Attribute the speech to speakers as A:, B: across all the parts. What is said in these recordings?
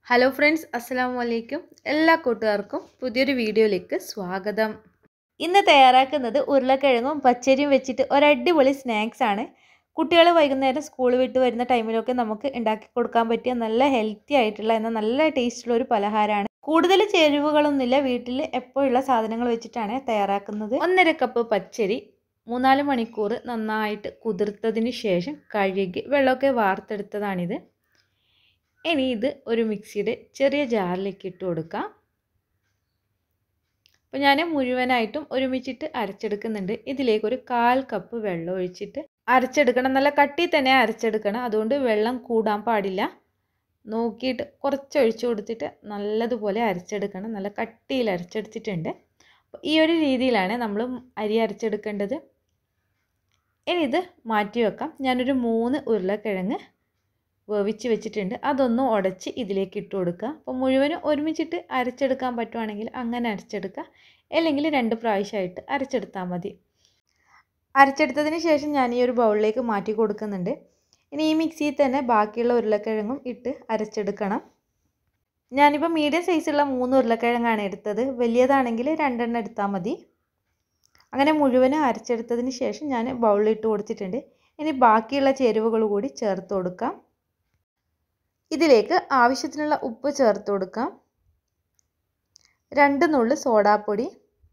A: hello friends അസ്സലാമു അലൈക്കും എല്ലാ കൂട്ടുകാർക്കും പുതിയൊരു വീഡിയോയിലേക്ക് സ്വാഗതം ഇന്ന് തയ്യാറാക്കുന്നത് ഉരുളക്കിഴങ്ങും പച്ചരിയും വെച്ചിട്ട് ഒരടിപൊളി സ്നാക്സ് ആണ് കുട്ടികൾ വൈകുന്നേരം സ്കൂൾ വിട്ട് വരുന്ന ടൈമിലൊക്കെ നമുക്ക് ഉണ്ടാക്കി കൊടുക്കാൻ പറ്റിയ നല്ല ഹെൽത്തി ആയിട്ടുള്ള എന്നാൽ നല്ല ടേസ്റ്റുള്ള ഒരു പലഹാരമാണ് കൂടുതൽ ചേരുവകളൊന്നുമില്ല വീട്ടിൽ എപ്പോഴുള്ള സാധനങ്ങൾ വെച്ചിട്ടാണ് തയ്യാറാക്കുന്നത് ഒന്നര കപ്പ് പച്ചരി മൂന്നാല് മണിക്കൂർ നന്നായിട്ട് കുതിർത്തതിന് ശേഷം കഴുകി വെള്ളമൊക്കെ വാർത്തെടുത്തതാണിത് ഇനി ഇത് ഒരു മിക്സിയുടെ ചെറിയ ജാറിലേക്ക് ഇട്ട് കൊടുക്കാം അപ്പോൾ ഞാൻ മുഴുവനായിട്ടും ഒരുമിച്ചിട്ട് അരച്ചെടുക്കുന്നുണ്ട് ഇതിലേക്ക് ഒരു കാൽ കപ്പ് വെള്ളം ഒഴിച്ചിട്ട് അരച്ചെടുക്കണം നല്ല കട്ടി തന്നെ അരച്ചെടുക്കണം അതുകൊണ്ട് വെള്ളം കൂടാൻ പാടില്ല നോക്കിയിട്ട് കുറച്ച് ഒഴിച്ചു കൊടുത്തിട്ട് നല്ലതുപോലെ അരച്ചെടുക്കണം നല്ല കട്ടിയിൽ അരച്ചെടുത്തിട്ടുണ്ട് അപ്പോൾ ഈ ഒരു രീതിയിലാണ് നമ്മൾ അരി അരച്ചെടുക്കേണ്ടത് ഇനി ഇത് മാറ്റി വെക്കാം ഞാനൊരു മൂന്ന് ഉരുളക്കിഴങ്ങ് വേവിച്ച് വെച്ചിട്ടുണ്ട് അതൊന്ന് ഉടച്ച് ഇതിലേക്ക് ഇട്ട് കൊടുക്കുക അപ്പോൾ മുഴുവനും ഒരുമിച്ചിട്ട് അരച്ചെടുക്കാൻ പറ്റുവാണെങ്കിൽ അങ്ങനെ അരച്ചെടുക്കുക അല്ലെങ്കിൽ രണ്ട് പ്രാവശ്യമായിട്ട് അരച്ചെടുത്താൽ മതി അരച്ചെടുത്തതിന് ശേഷം ഞാൻ ഈ ഒരു ബൗളിലേക്ക് മാറ്റി കൊടുക്കുന്നുണ്ട് ഇനി ഈ മിക്സിയിൽ തന്നെ ബാക്കിയുള്ള ഉരുളക്കിഴങ്ങും ഇട്ട് അരച്ചെടുക്കണം ഞാനിപ്പോൾ മീഡിയം സൈസുള്ള മൂന്ന് ഉരുളക്കിഴങ്ങാണ് എടുത്തത് വലിയതാണെങ്കിൽ രണ്ടെണ്ണം എടുത്താൽ മതി അങ്ങനെ മുഴുവനും അരച്ചെടുത്തതിന് ശേഷം ഞാൻ ബൗളിൽ ഇട്ട് കൊടുത്തിട്ടുണ്ട് ഇനി ബാക്കിയുള്ള ചേരുവകൾ കൂടി ചേർത്ത് കൊടുക്കാം ഇതിലേക്ക് ആവശ്യത്തിനുള്ള ഉപ്പ് ചേർത്ത് കൊടുക്കാം രണ്ട് നുള്ളി സോഡാപ്പൊടി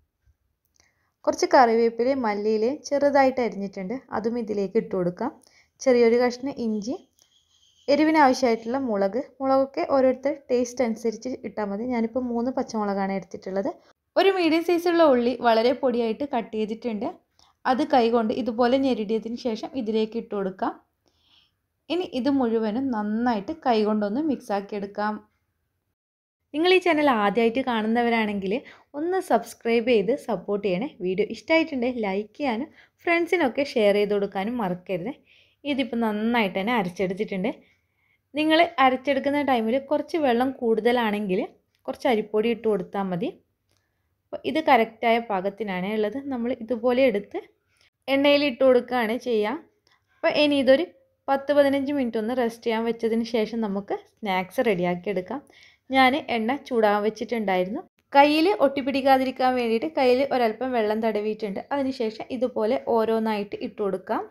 A: കുറച്ച് കറിവേപ്പിലയും മല്ലിയിലയും ചെറുതായിട്ട് അരിഞ്ഞിട്ടുണ്ട് അതും ഇതിലേക്ക് ഇട്ട് കൊടുക്കാം ചെറിയൊരു കഷ്ണം ഇഞ്ചി എരിവിന് ആവശ്യമായിട്ടുള്ള മുളക് മുളകൊക്കെ ഓരോരുത്തർ ടേസ്റ്റ് അനുസരിച്ച് ഇട്ടാൽ മതി ഞാനിപ്പോൾ മൂന്ന് പച്ചമുളകാണ് എടുത്തിട്ടുള്ളത് ഒരു മീഡിയം സൈസുള്ള ഉള്ളി വളരെ പൊടിയായിട്ട് കട്ട് ചെയ്തിട്ടുണ്ട് അത് കൈകൊണ്ട് ഇതുപോലെ ഞെരിടിയതിന് ശേഷം ഇതിലേക്ക് ഇട്ട് കൊടുക്കാം ഇനി ഇത് മുഴുവനും നന്നായിട്ട് കൈകൊണ്ടൊന്ന് മിക്സാക്കി എടുക്കാം നിങ്ങൾ ഈ ചാനൽ ആദ്യമായിട്ട് കാണുന്നവരാണെങ്കിൽ ഒന്ന് സബ്സ്ക്രൈബ് ചെയ്ത് സപ്പോർട്ട് ചെയ്യണേ വീഡിയോ ഇഷ്ടമായിട്ടുണ്ടെങ്കിൽ ലൈക്ക് ചെയ്യാനും ഫ്രണ്ട്സിനൊക്കെ ഷെയർ ചെയ്ത് കൊടുക്കാനും മറക്കരുത് ഇതിപ്പോൾ നന്നായിട്ട് തന്നെ അരച്ചെടുത്തിട്ടുണ്ട് നിങ്ങൾ അരച്ചെടുക്കുന്ന ടൈമിൽ കുറച്ച് വെള്ളം കൂടുതലാണെങ്കിൽ കുറച്ച് അരിപ്പൊടി ഇട്ട് കൊടുത്താൽ മതി അപ്പോൾ ഇത് കറക്റ്റായ പാകത്തിനാണ് ഉള്ളത് നമ്മൾ ഇതുപോലെ എടുത്ത് എണ്ണയിൽ ഇട്ട് കൊടുക്കുകയാണ് ചെയ്യുക അപ്പോൾ ഇനി ഇതൊരു പത്ത് പതിനഞ്ച് മിനിറ്റ് ഒന്ന് റെസ്റ്റ് ചെയ്യാൻ വെച്ചതിന് ശേഷം നമുക്ക് സ്നാക്സ് റെഡിയാക്കി എടുക്കാം ഞാൻ എണ്ണ ചൂടാൻ വെച്ചിട്ടുണ്ടായിരുന്നു കയ്യിൽ ഒട്ടിപ്പിടിക്കാതിരിക്കാൻ വേണ്ടിയിട്ട് കയ്യിൽ ഒരല്പം വെള്ളം തടവിയിട്ടുണ്ട് അതിനുശേഷം ഇതുപോലെ ഓരോന്നായിട്ട് ഇട്ട് കൊടുക്കാം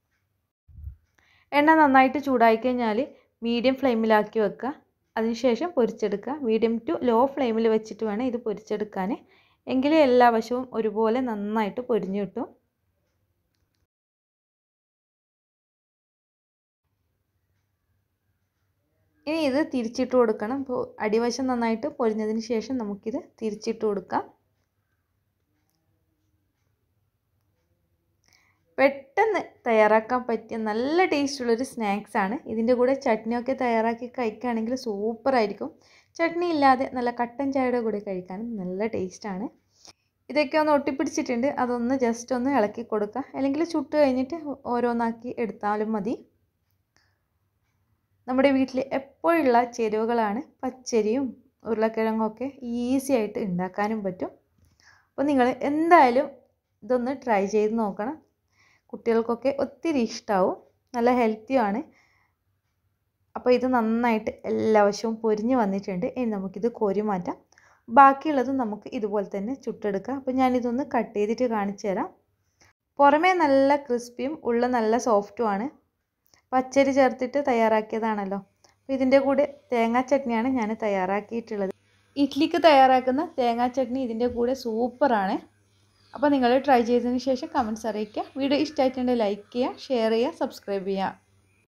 A: എണ്ണ നന്നായിട്ട് ചൂടായി കഴിഞ്ഞാൽ മീഡിയം ഫ്ലെയിമിലാക്കി വെക്കുക അതിനുശേഷം പൊരിച്ചെടുക്കുക മീഡിയം ടു ലോ ഫ്ലെയിമിൽ വെച്ചിട്ട് വേണം ഇത് പൊരിച്ചെടുക്കാൻ എങ്കിലേ എല്ലാ വശവും ഒരുപോലെ നന്നായിട്ട് പൊരിഞ്ഞു കിട്ടും ഇനി ഇത് തിരിച്ചിട്ട് കൊടുക്കണം അപ്പോൾ അടിവശം നന്നായിട്ട് പൊരിഞ്ഞതിന് ശേഷം നമുക്കിത് തിരിച്ചിട്ട് കൊടുക്കാം പെട്ടെന്ന് തയ്യാറാക്കാൻ പറ്റിയ നല്ല ടേസ്റ്റുള്ളൊരു സ്നാക്സ് ആണ് ഇതിൻ്റെ കൂടെ ചട്നിയൊക്കെ തയ്യാറാക്കി കഴിക്കുകയാണെങ്കിൽ സൂപ്പറായിരിക്കും ചട്നി ഇല്ലാതെ നല്ല കട്ടൻ ചായയുടെ കൂടെ കഴിക്കാനും നല്ല ടേസ്റ്റാണ് ഇതൊക്കെ ഒന്ന് ഒട്ടിപ്പിടിച്ചിട്ടുണ്ട് അതൊന്ന് ജസ്റ്റ് ഒന്ന് ഇളക്കി കൊടുക്കുക അല്ലെങ്കിൽ ചുട്ട് കഴിഞ്ഞിട്ട് ഓരോന്നാക്കി എടുത്താലും മതി നമ്മുടെ വീട്ടിൽ എപ്പോഴുള്ള ചേരുവകളാണ് പച്ചരിയും ഉരുളക്കിഴങ്ങും ഒക്കെ ഈസി ആയിട്ട് ഉണ്ടാക്കാനും പറ്റും അപ്പോൾ നിങ്ങൾ എന്തായാലും ഇതൊന്ന് ട്രൈ ചെയ്ത് നോക്കണം കുട്ടികൾക്കൊക്കെ ഒത്തിരി ഇഷ്ടമാവും നല്ല ഹെൽത്തിയാണ് അപ്പോൾ ഇത് നന്നായിട്ട് എല്ലാ വശവും പൊരിഞ്ഞ് വന്നിട്ടുണ്ട് ഇനി നമുക്കിത് കോരി മാറ്റാം ബാക്കിയുള്ളതും നമുക്ക് ഇതുപോലെ തന്നെ ചുട്ടെടുക്കാം അപ്പോൾ ഞാനിതൊന്ന് കട്ട് ചെയ്തിട്ട് കാണിച്ചു തരാം പുറമേ നല്ല ക്രിസ്പിയും ഉള്ള നല്ല സോഫ്റ്റുമാണ് പച്ചരി ചേർത്തിട്ട് തയ്യാറാക്കിയതാണല്ലോ അപ്പോൾ ഇതിൻ്റെ കൂടെ തേങ്ങാ ചട്നിയാണ് ഞാൻ തയ്യാറാക്കിയിട്ടുള്ളത് ഇഡ്ലിക്ക് തയ്യാറാക്കുന്ന തേങ്ങാ ചട്നി ഇതിൻ്റെ കൂടെ സൂപ്പറാണ് അപ്പോൾ നിങ്ങൾ ട്രൈ ചെയ്തതിന് ശേഷം കമൻറ്റ്സ് അറിയിക്കുക വീഡിയോ ഇഷ്ടമായിട്ടുണ്ടെങ്കിൽ ലൈക്ക് ചെയ്യുക ഷെയർ ചെയ്യുക സബ്സ്ക്രൈബ് ചെയ്യുക